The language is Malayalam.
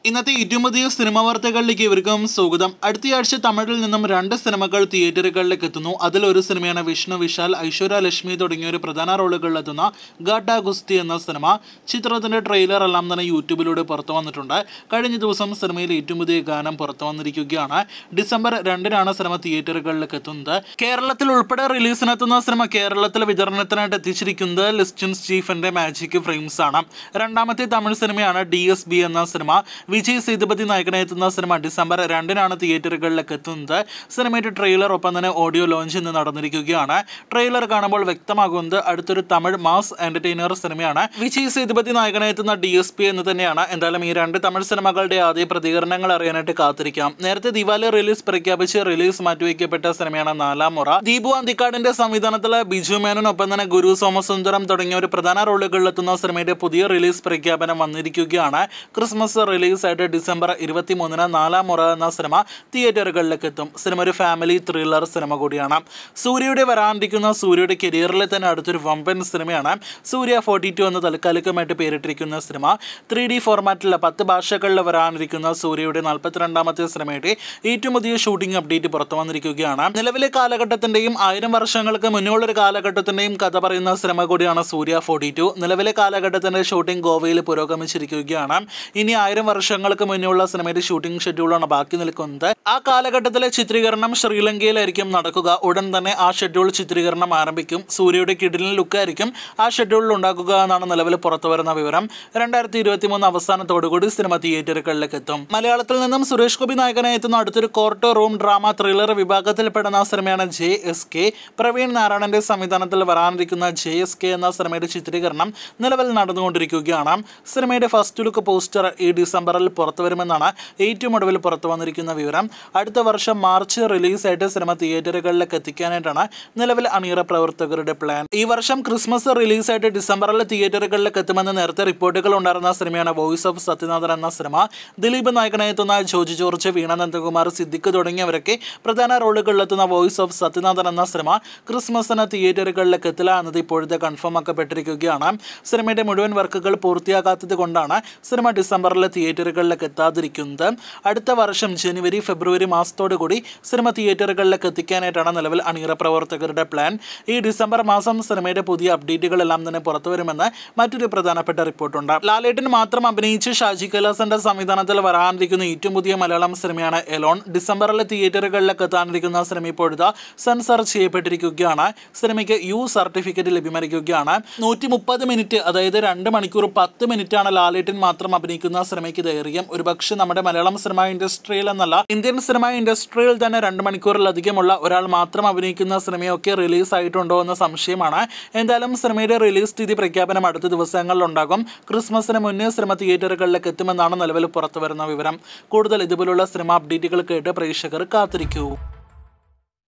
ഇന്നത്തെ ഏറ്റവും പുതിയ സിനിമ വാർത്തകളിലേക്ക് ഇവർക്കും സ്വാഗതം അടുത്തയാഴ്ച തമിഴിൽ നിന്നും രണ്ട് സിനിമകൾ തിയേറ്ററുകളിലേക്ക് എത്തുന്നു അതിലൊരു സിനിമയാണ് വിഷ്ണു വിശാൽ ഐശ്വര്യ ലക്ഷ്മി തുടങ്ങിയ ഒരു പ്രധാന റോളുകളിലെത്തുന്ന ഗാട്ട ഗുസ്തി എന്ന സിനിമ ചിത്രത്തിന്റെ ട്രെയിലർ എല്ലാം തന്നെ യൂട്യൂബിലൂടെ പുറത്തു വന്നിട്ടുണ്ട് കഴിഞ്ഞ ദിവസം സിനിമയിൽ ഏറ്റവും പുതിയ ഗാനം പുറത്തു വന്നിരിക്കുകയാണ് ഡിസംബർ രണ്ടിനാണ് സിനിമ തിയേറ്ററുകളിലേക്ക് എത്തുന്നത് കേരളത്തിൽ ഉൾപ്പെടെ റിലീസിനെത്തുന്ന സിനിമ കേരളത്തിൽ വിതരണത്തിനായിട്ട് എത്തിച്ചിരിക്കുന്നത് ലിസ്റ്റിൻ സ്റ്റീഫന്റെ മാജിക് ഫ്രെയിംസ് ആണ് രണ്ടാമത്തെ തമിഴ് സിനിമയാണ് ഡി എസ് ബി എന്ന സിനിമ വിജയ് സേതുപതി നായകനെ എത്തുന്ന സിനിമ ഡിസംബർ രണ്ടിനാണ് തിയേറ്ററുകളിലേക്ക് എത്തുന്നത് സിനിമയുടെ ട്രെയിലർ ഒപ്പം തന്നെ ഓഡിയോ ലോഞ്ച് ഇന്ന് നടന്നിരിക്കുകയാണ് ട്രെയിലർ കാണുമ്പോൾ വ്യക്തമാകുന്നത് അടുത്തൊരു തമിഴ് മാസ് എന്റർടൈനർ സിനിമയാണ് വിജയ് സേതുപതി നായകനെ എത്തുന്ന ഡി എസ് പി എന്ന് തന്നെയാണ് എന്തായാലും ഈ രണ്ട് തമിഴ് സിനിമകളുടെ ആദ്യ പ്രതികരണങ്ങൾ അറിയാനായിട്ട് കാത്തിരിക്കാം നേരത്തെ ദിവാലി റിലീസ് പ്രഖ്യാപിച്ച് റിലീസ് മാറ്റിവെക്കപ്പെട്ട സിനിമയാണ് നാലാം മുറ ദീപു അന്തിക്കാടിന്റെ സംവിധാനത്തിൽ ബിജു മേനോനൊപ്പം തന്നെ ഗുരു സോമസുന്ദരം തുടങ്ങിയ ഒരു പ്രധാന റോളുകളിലെത്തുന്ന സിനിമയുടെ പുതിയ റിലീസ് പ്രഖ്യാപനം വന്നിരിക്കുകയാണ് ക്രിസ്മസ് റിലീസായിട്ട് ഡിസംബർ ഇരുപത്തി മൂന്നിന് നാലാം മുറ എന്ന സിനിമ തിയേറ്ററുകളിലേക്ക് എത്തും സിനിമ ഒരു ഫാമിലി ത്രില്ലർ സിനിമ കൂടിയാണ് സൂര്യയുടെ വരാനിരിക്കുന്ന സൂര്യയുടെ കരിയറിലെ തന്നെ അടുത്തൊരു വമ്പൻ സിനിമയാണ് സൂര്യ ഫോർട്ടി ടു എന്ന താൽക്കാലികമായിട്ട് പേരിട്ടിരിക്കുന്ന സിനിമ ത്രീ ഡി ഫോർമാറ്റിൽ പത്ത് ഭാഷകളിൽ വരാനിരിക്കുന്ന സൂര്യയുടെ നാൽപ്പത്തിരണ്ടാമത്തെ സിനിമയുടെ ഏറ്റവും പുതിയ ഷൂട്ടിംഗ് അപ്ഡേറ്റ് പുറത്തു വന്നിരിക്കുകയാണ് നിലവിലെ കാലഘട്ടത്തിന്റെയും ആയിരം വർഷങ്ങൾക്ക് മുന്നേയുള്ള ഒരു കാലഘട്ടത്തിന്റെയും കഥ പറയുന്ന സിനിമ കൂടിയാണ് സൂര്യ ഫോർട്ടി ടു നിലവിലെ കാലഘട്ടത്തിന്റെ ഷൂട്ടിംഗ് ഗോവയിൽ പുരോഗമിച്ചിരിക്കുകയാണ് ഇനി ആയിരം വർഷങ്ങൾക്ക് മുന്നേയുള്ള സിനിമയുടെ ഷൂട്ടിംഗ് ഷെഡ്യൂളാണ് ബാക്കി നിൽക്കുന്നത് ആ കാലഘട്ടത്തിലെ ചിത്രീകരണം ശ്രീലങ്കയിലായിരിക്കും നടക്കുക ഉടൻ തന്നെ ആ ഷെഡ്യൂൾ ചിത്രീകരണം ആരംഭിക്കും സൂര്യയുടെ കിടിലൻ ലുക്കായിരിക്കും ആ ഷെഡ്യൂളിൽ ഉണ്ടാക്കുക എന്നാണ് നിലവിൽ പുറത്തുവരുന്ന വിവരം രണ്ടായിരത്തി ഇരുപത്തി മൂന്ന് അവസാനത്തോടുകൂടി സിനിമ തിയേറ്ററുകളിലേക്ക് എത്തും മലയാളത്തിൽ നിന്നും സുരേഷ് ഗോപി നായകനായി എത്തുന്ന അടുത്തൊരു കോർട്ട് റൂം ഡ്രാമ ത്രില്ലർ വിഭാഗത്തിൽപ്പെടുന്ന സിനിമയാണ് ജെ എസ് കെ പ്രവീൺ നാരായണന്റെ സംവിധാനത്തിൽ വരാനിരിക്കുന്ന ജെ എസ് കെ എന്ന സിനിമയുടെ ചിത്രീകരണം നിലവിൽ നടന്നുകൊണ്ടിരിക്കുകയാണ് സിനിമയുടെ ഫസ്റ്റ് ലുക്ക് പോസ്റ്റർ ഈ ഡിസംബറിൽ പുറത്തു വരുമെന്നാണ് ഏറ്റവും ഒടുവിൽ പുറത്തു വന്നിരിക്കുന്ന വിവരം അടുത്ത വർഷം മാർച്ച് റിലീസായിട്ട് സിനിമ തിയേറ്ററുകളിലേക്ക് എത്തിക്കാനായിട്ടാണ് നിലവിൽ അണിയറ പ്രവർത്തകരുടെ പ്ലാൻ ഈ വർഷം ക്രിസ്മസ് റിലീസായിട്ട് ഡിസംബറിൽ തിയേറ്ററുകളിലേക്ക് എത്തുമെന്ന് നേരത്തെ റിപ്പോർട്ടുകൾ ഉണ്ടായിരുന്ന സിനിമയാണ് വോയിസ് ഓഫ് സത്യനാഥൻ എന്ന സിനിമ ദിലീപ് നായകനായി എത്തുന്ന ജോജി ജോർജ് വീണ നന്ദകുമാർ സിദ്ദിഖ് തുടങ്ങിയവരൊക്കെ പ്രധാന റോളുകളിലെത്തുന്ന വോയിസ് ഓഫ് സത്യനാഥൻ എന്ന സിനിമ ക്രിസ്മസിന് തിയേറ്ററുകളിലേക്ക് എത്തില്ല എന്നത് ഇപ്പോഴത്തെ കൺഫേം ആക്കപ്പെട്ടിരിക്കുകയാണ് സിനിമയുടെ മുഴുവൻ വർക്കുകൾ പൂർത്തിയാകാത്തത് കൊണ്ടാണ് സിനിമ ഡിസംബറിൽ തിയേറ്ററുകളിലേക്ക് എത്താതിരിക്കുന്നത് അടുത്ത വർഷം ജനുവരി ഫെബ്രുവരി മാസത്തോടു കൂടി സിനിമ തിയേറ്ററുകളിലേക്ക് എത്തിക്കാനായിട്ടാണ് നിലവിൽ അണിയറ പ്രവർത്തകരുടെ പ്ലാൻ ഈ ഡിസംബർ മാസം സിനിമയുടെ പുതിയ അപ്ഡേറ്റുകളെല്ലാം തന്നെ പുറത്തു വരുമെന്ന് മറ്റൊരു പ്രധാനപ്പെട്ട റിപ്പോർട്ടുണ്ട് ലാലേട്ടൻ മാത്രം അഭിനയിച്ച് ഷാജി കൈലാസന്റെ സംവിധാനത്തിൽ വരാനിരിക്കുന്ന ഏറ്റവും പുതിയ മലയാളം സിനിമയാണ് എലോൺ ഡിസംബറിലെ തിയേറ്ററുകളിലേക്ക് എത്താനിരിക്കുന്ന സിനിമ ഇപ്പോഴത്തെ സെൻസർ ചെയ്യപ്പെട്ടിരിക്കുകയാണ് സിനിമയ്ക്ക് യു സർട്ടിഫിക്കറ്റ് ലഭ്യമായിരിക്കുകയാണ് നൂറ്റി മുപ്പത് മിനിറ്റ് അതായത് രണ്ട് മണിക്കൂർ പത്ത് മിനിറ്റാണ് ലാലേട്ടൻ മാത്രം അഭിനയിക്കുന്ന സിനിമയ്ക്ക് ധൈര്യം ഒരുപക്ഷെ നമ്മുടെ മലയാളം സിനിമ ഇൻഡസ്ട്രിയിൽ എന്നല്ല ഇന്ത്യൻ സിനിമ ഇൻഡസ്ട്രിയിൽ തന്നെ രണ്ട് മണിക്കൂറിലധികമുള്ള ഒരാൾ മാത്രം അഭിനയിക്കുന്ന സിനിമയൊക്കെ റിലീസ് ആയിട്ടുണ്ടോ എന്ന സംശയമാണ് എന്തായാലും സിനിമയുടെ റിലീസ് തീയതി പ്രഖ്യാപനം അടുത്ത ദിവസങ്ങളിൽ ഉണ്ടാകും ക്രിസ്മസിന് മുന്നേ സിനിമ തിയേറ്ററുകളിലേക്ക് എത്തുമെന്നാണ് നിലവിൽ പുറത്തു വരുന്ന വിവരം കൂടുതൽ ഇതുപോലുള്ള സിനിമ അപ്ഡേറ്റുകൾ കേട്ട് പ്രേക്ഷകർ കാത്തിരിക്കൂ